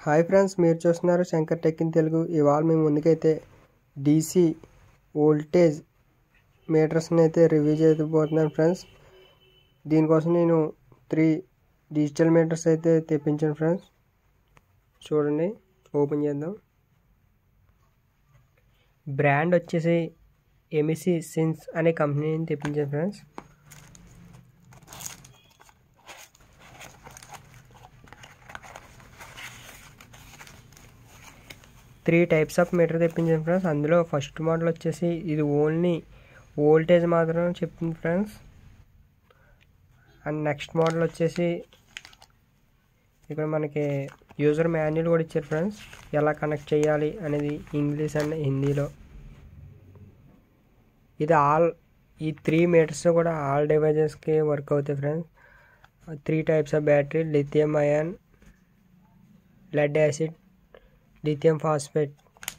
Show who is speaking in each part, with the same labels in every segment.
Speaker 1: hi friends మీరు చూస్తున్నారు Shankar tech in Telugu ఇవాళ మేము ముందుకైతే డీసీ వోల్టేజ్ మీటర్స్ని అయితే రివ్యూ చేయబోతున్నాను ఫ్రెండ్స్ దీనికోసం నేను త్రీ డిజిటల్ మీటర్స్ అయితే తెప్పించాను ఫ్రెండ్స్ చూడండి ఓపెన్ చేద్దాం బ్రాండ్ వచ్చేసి ఎమిసి సిన్స్ అనే కంపెనీని తెప్పించాను friends three types of meter తెప్పించాను ఫ్రెండ్స్ అందులో ఫస్ట్ మోడల్ వచ్చేసి ఇది ఓన్లీ వోల్టేజ్ మాత్రం చెప్తుంది ఫ్రెండ్స్ అండ్ నెక్స్ట్ మోడల్ వచ్చేసి ఇక్కడ మనకి యూజర్ మాన్యువల్ కూడా ఇచ్చారు ఫ్రెండ్స్ ఎలా కనెక్ట్ చేయాలి అనేది ఇంగ్లీష్ అండ్ హిందీలో ఇది ఆల్ ఈ త్రీ మీటర్స్ కూడా ఆల్ డివైజెస్కి వర్క్ అవుతాయి friends three types of battery lithium ion lead acid lithium phosphate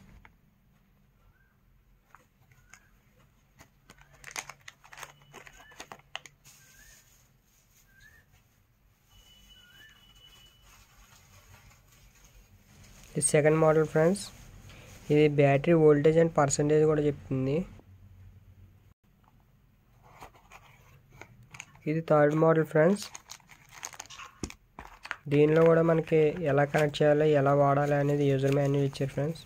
Speaker 1: ఇది సెకండ్ మోడల్ ఫ్రెండ్స్ ఇది బ్యాటరీ వోల్టేజ్ అండ్ పర్సంటేజ్ కూడా చెప్తుంది ఇది థర్డ్ మోడల్ ఫ్రెండ్స్ దీనిలో కూడా మనకి ఎలా కనెక్ట్ చేయాలి ఎలా వాడాలి అనేది యూజర్ మాన్యువల్ ఇచ్చారు ఫ్రెండ్స్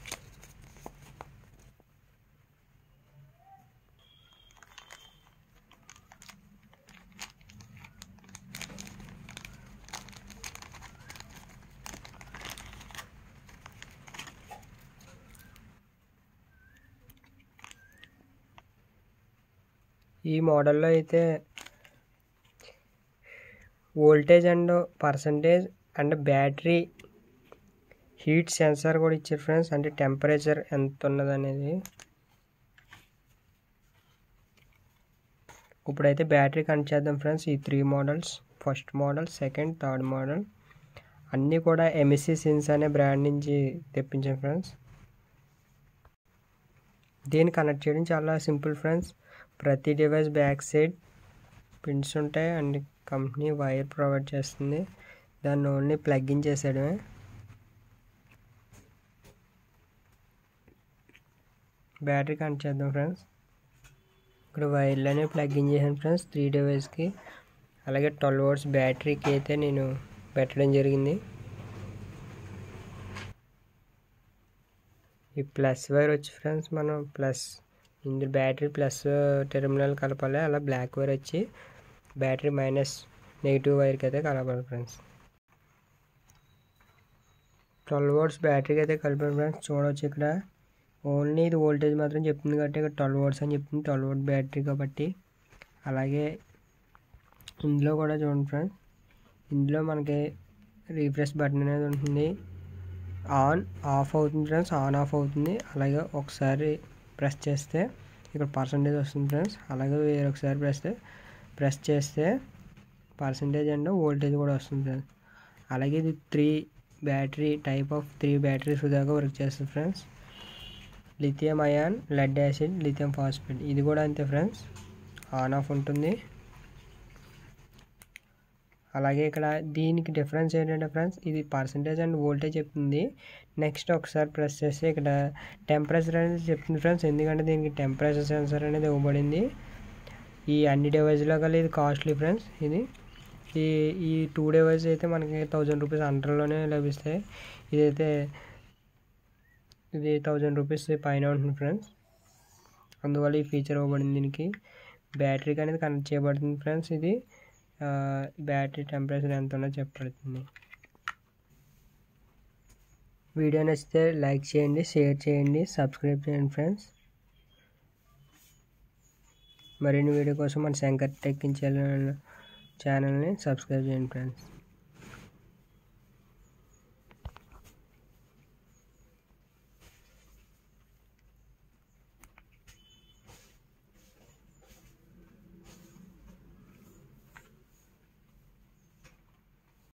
Speaker 1: ఈ మోడల్లో అయితే voltage and percentage and battery heat sensor కూడా ఇచ్చారు ఫ్రెండ్స్ అంటే టెంపరేచర్ ఎంత ఉన్నది అనేది ఇప్పుడైతే బ్యాటరీ కనెక్ట్ చేద్దాం ఫ్రెండ్స్ ఈ three models first model second third model అన్నీ కూడా ఎంఎస్సి సిన్స్ అనే బ్రాండ్ నుంచి తెప్పించాం ఫ్రెండ్స్ దీన్ని కనెక్ట్ చేయడం చాలా సింపుల్ ఫ్రెండ్స్ ప్రతి డివైస్ బ్యాక్ సైడ్ పిన్స్ ఉంటాయి అండ్ కంపెనీ వైర్ ప్రొవైడ్ చేస్తుంది దాన్ని ఓన్లీ ప్లగ్ ఇన్ చేసేయడమే బ్యాటరీ కనెక్ట్ చేద్దాం ఫ్రెండ్స్ ఇక్కడ వైర్లోనే ప్లగ్ ఇన్ చేశాను ఫ్రెండ్స్ త్రీ డివైస్కి అలాగే ట్వెల్వ్ అవర్స్ బ్యాటరీకి అయితే నేను పెట్టడం జరిగింది ఈ ప్లస్ వైర్ వచ్చి ఫ్రెండ్స్ మనం ప్లస్ ఇందులో బ్యాటరీ ప్లస్ టెర్మినల్ కలపాలి అలా బ్లాక్ వైర్ వచ్చి బ్యాటరీ మైనస్ నెగిటివ్ వైర్కి అయితే కలపాలి ఫ్రెండ్స్ ట్వెల్వ్ వర్డ్స్ బ్యాటరీకి అయితే కలిపాను ఫ్రెండ్స్ చూడవచ్చు ఇక్కడ ఓన్లీ ఇది వోల్టేజ్ మాత్రం చెప్తుంది కాబట్టి ఇక్కడ ట్వెల్వ్ వర్డ్స్ అని చెప్తుంది ట్వెల్వ్ వర్డ్ బ్యాటరీ కాబట్టి అలాగే ఇందులో కూడా చూడండి ఫ్రెండ్స్ ఇందులో మనకి రీఫ్రెష్ బటన్ అనేది ఉంటుంది ఆన్ ఆఫ్ అవుతుంది ఫ్రెండ్స్ ఆన్ ఆఫ్ అవుతుంది అలాగే ఒకసారి ప్రెస్ చేస్తే ఇక్కడ పర్సంటేజ్ వస్తుంది ఫ్రెండ్స్ అలాగే వేరొకసారి ప్రెస్ ప్రెస్ చేస్తే పర్సంటేజ్ అండ్ వోల్టేజ్ కూడా వస్తుంది ఫ్రెండ్స్ అలాగే ఇది three battery type of three batteries దాకా వర్క్ చేస్తుంది friends lithium ion lead acid lithium phosphate ఇది కూడా అంతే ఫ్రెండ్స్ ఆన్ ఆఫ్ ఉంటుంది అలాగే ఇక్కడ దీనికి డిఫరెన్స్ ఏంటంటే ఫ్రెండ్స్ ఇది పర్సంటేజ్ అండ్ వోల్టేజ్ చెప్తుంది నెక్స్ట్ ఒకసారి ప్రెస్ చేస్తే ఇక్కడ టెంపరేచర్ అనేది చెప్తుంది ఫ్రెండ్స్ ఎందుకంటే దీనికి టెంపరేచర్ సెన్సర్ అనేది ఇవ్వబడింది ఈ అన్ని డివైజ్లో కలిసి ఇది కాస్ట్లీ ఫ్రెండ్స్ ఇది ఈ ఈ టూ డివైస్ అయితే మనకి థౌజండ్ రూపీస్ అండర్లోనే లభిస్తాయి ఇదైతే ఇది థౌజండ్ రూపీస్ పైన ఉంటుంది ఫ్రెండ్స్ అందువల్ల ఈ ఫీచర్ ఇవ్వబడింది దీనికి బ్యాటరీకి అనేది కనెక్ట్ చేయబడుతుంది ఫ్రెండ్స్ ఇది బ్యాటరీ టెంపరేచర్ ఎంత ఉన్నో చెప్పబడుతుంది వీడియో నచ్చితే లైక్ చేయండి షేర్ చేయండి సబ్స్క్రైబ్ చేయండి ఫ్రెండ్స్ మరిన్ని వీడియో కోసం మన శంకర్ టెక్ ఛానల్ని సబ్స్క్రైబ్ చేయండి ఫ్రెండ్స్